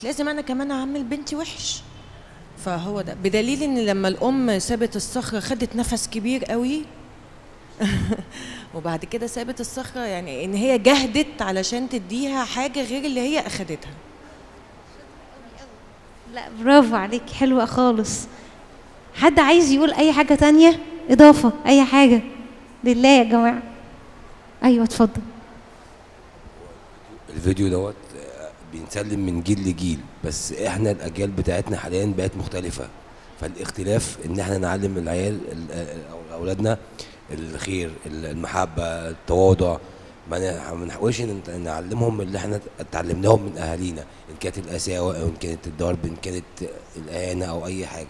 لازم انا كمان اعمل بنتي وحش فهو ده بدليل ان لما الام سابت الصخره خدت نفس كبير قوي وبعد كده سابت الصخره يعني ان هي جهدت علشان تديها حاجه غير اللي هي اخدتها لا برافو عليك حلوة خالص حد عايز يقول أي حاجة تانية إضافة أي حاجة لله يا جماعة أيوة اتفضل الفيديو دوت آه، بينسلم من جيل لجيل بس احنا الاجيال بتاعتنا حاليا بقت مختلفه فالاختلاف ان احنا نعلم العيال ال- ال- أو اولادنا الخير ال- المحبه التواضع ما ن- ما نحاولش ن- نعلمهم اللي احنا اتعلمناهم من اهالينا ان كانت القساوه او ان كانت الضرب ان كانت الاهانه او اي حاجه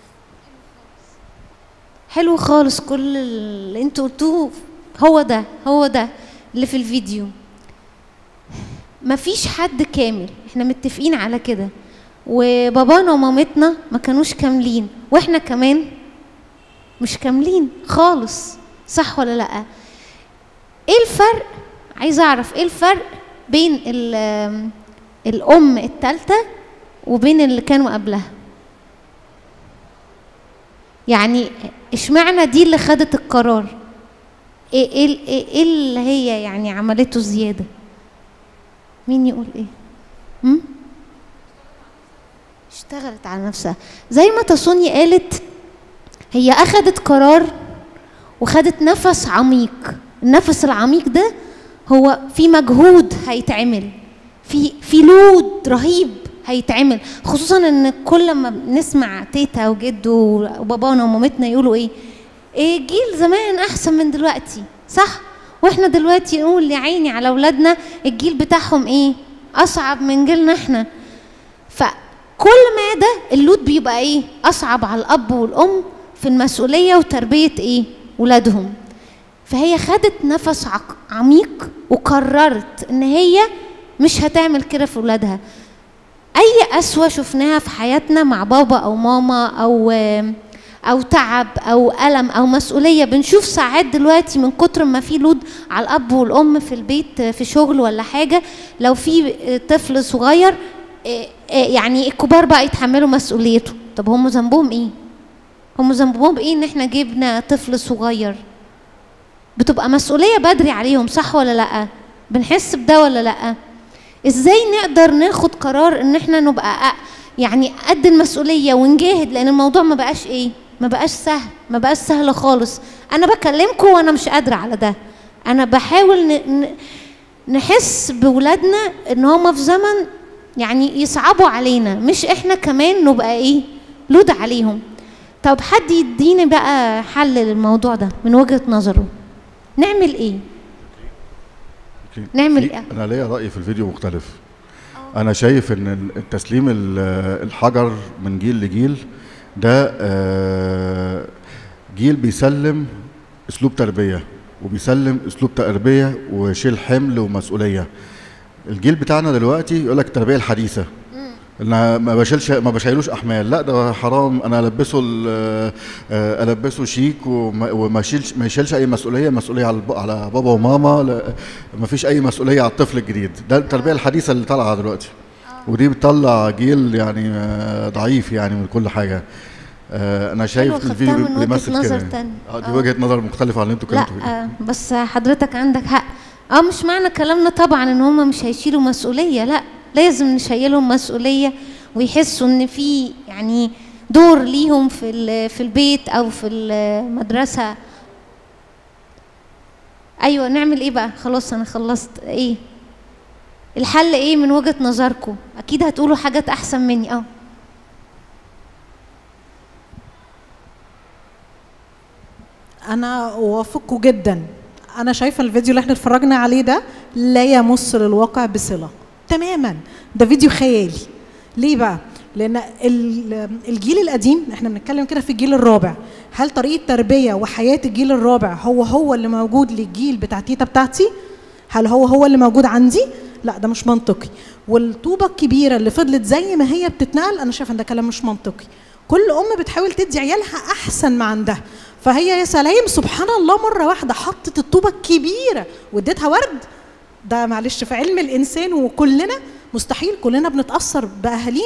حلو خالص كل اللي انتوا قلتوه هو ده هو ده اللي في الفيديو مفيش حد كامل احنا متفقين على كده وبابانا ومامتنا ما كانوش كاملين واحنا كمان مش كاملين خالص صح ولا لا ايه الفرق عايزه اعرف ايه الفرق بين ال- الام التالتة وبين اللي كانوا قبلها يعني اشمعنى دي اللي خدت القرار ايه ايه ايه إيه اللي هي يعني عملته زياده مين يقول ايه هم؟ اشتغلت على نفسها زي ما تسوني قالت هي اخدت قرار وخدت نفس عميق النفس العميق ده هو في مجهود هيتعمل في في لود رهيب هيتعمل خصوصا ان كل ما بنسمع تيتا وجدو وبابانا ومامتنا يقولوا ايه ايه جيل زمان احسن من دلوقتي صح واحنا دلوقتي نقول يا عيني على اولادنا الجيل بتاعهم ايه اصعب من جيلنا احنا فكل ما ده اللود بيبقى ايه اصعب على الاب والام في المسؤوليه وتربيه ايه ولادهم فهي خدت نفس عق- عميق وقررت ان هي مش هتعمل كده في ولادها اي قسوه شفناها في حياتنا مع بابا او ماما او او تعب او الم او مسؤوليه بنشوف ساعات دلوقتي من كتر ما في لود على الاب والام في البيت في شغل ولا حاجه لو في طفل صغير إيه، إيه، يعني الكبار بقى يتحملوا مسؤوليته طب هم ذنبهم ايه هم ذنبهم ايه ان احنا جبنا طفل صغير بتبقى مسؤوليه بدري عليهم صح ولا لا بنحس بده ولا لا ازاي نقدر ناخد قرار ان احنا نبقى أ- يعني قد المسؤوليه ونجاهد لان الموضوع ما بقاش ايه ما بقاش سهل ما بقاش سهل خالص انا بكلمكم وانا مش قادره على ده انا بحاول ن... ن... نحس بولادنا ان هم في زمن يعني يصعبوا علينا مش احنا كمان نبقى ايه لود عليهم طب حد يديني بقى حل للموضوع ده من وجهة نظره نعمل ايه أوكي. نعمل في- إيه؟ انا ليا راي في الفيديو مختلف انا شايف ان ال- التسليم ال- الحجر من جيل لجيل ده آه، جيل بيسلم اسلوب تربيه وبيسلم اسلوب تربيه وشيل حمل ومسؤوليه الجيل بتاعنا دلوقتي يقول لك التربيه الحديثه ان ما بشيلش ما بشيلوش احمال لا ده حرام انا البسه ال- آه، البسه شيك وما وما يشيلش ما يشيلش اي مسؤوليه مسؤوليه على الب- على بابا وماما لا ما فيش اي مسؤوليه على الطفل الجديد ده التربيه الحديثه اللي طالعه دلوقتي ودي بتطلع جيل يعني آه، ضعيف يعني من كل حاجه آه، انا شايف حلوة، إن خدتها من الفيديو وجهة بيمثل نظر كده تانية. اه دي آه. وجهه نظر مختلفه عن اللي انتوا لا اتكلمتوا فيه آه، بس حضرتك عندك حق اه مش معنى كلامنا طبعا ان هم مش هيشيلوا مسؤوليه لا لازم نشيلهم مسؤوليه ويحسوا ان في يعني دور ليهم في ال- في البيت او في المدرسه ايوه نعمل ايه بقى خلاص انا خلصت ايه الحل ايه من وجهه نظركم اكيد هتقولوا حاجات احسن مني اه انا اوافقه جدا انا شايفه الفيديو اللي احنا اتفرجنا عليه ده لا يمس للواقع بصله تماما ده فيديو خيالي ليه بقى لان ال- الجيل القديم احنا بنتكلم كده في الجيل الرابع هل طريقه تربيه وحياه الجيل الرابع هو هو اللي موجود للجيل بتاع تيتا بتاعتي هل هو هو اللي موجود عندي لا ده مش منطقي والطوبه الكبيره اللي فضلت زي ما هي بتتنقل انا شايفه ان ده كلام مش منطقي كل ام بتحاول تدي عيالها احسن ما عندها فهي يا سلام سبحان الله مره واحده حطت الطوبه الكبيره واديتها ورد ده معلش في علم الانسان وكلنا مستحيل كلنا بنتاثر باهالينا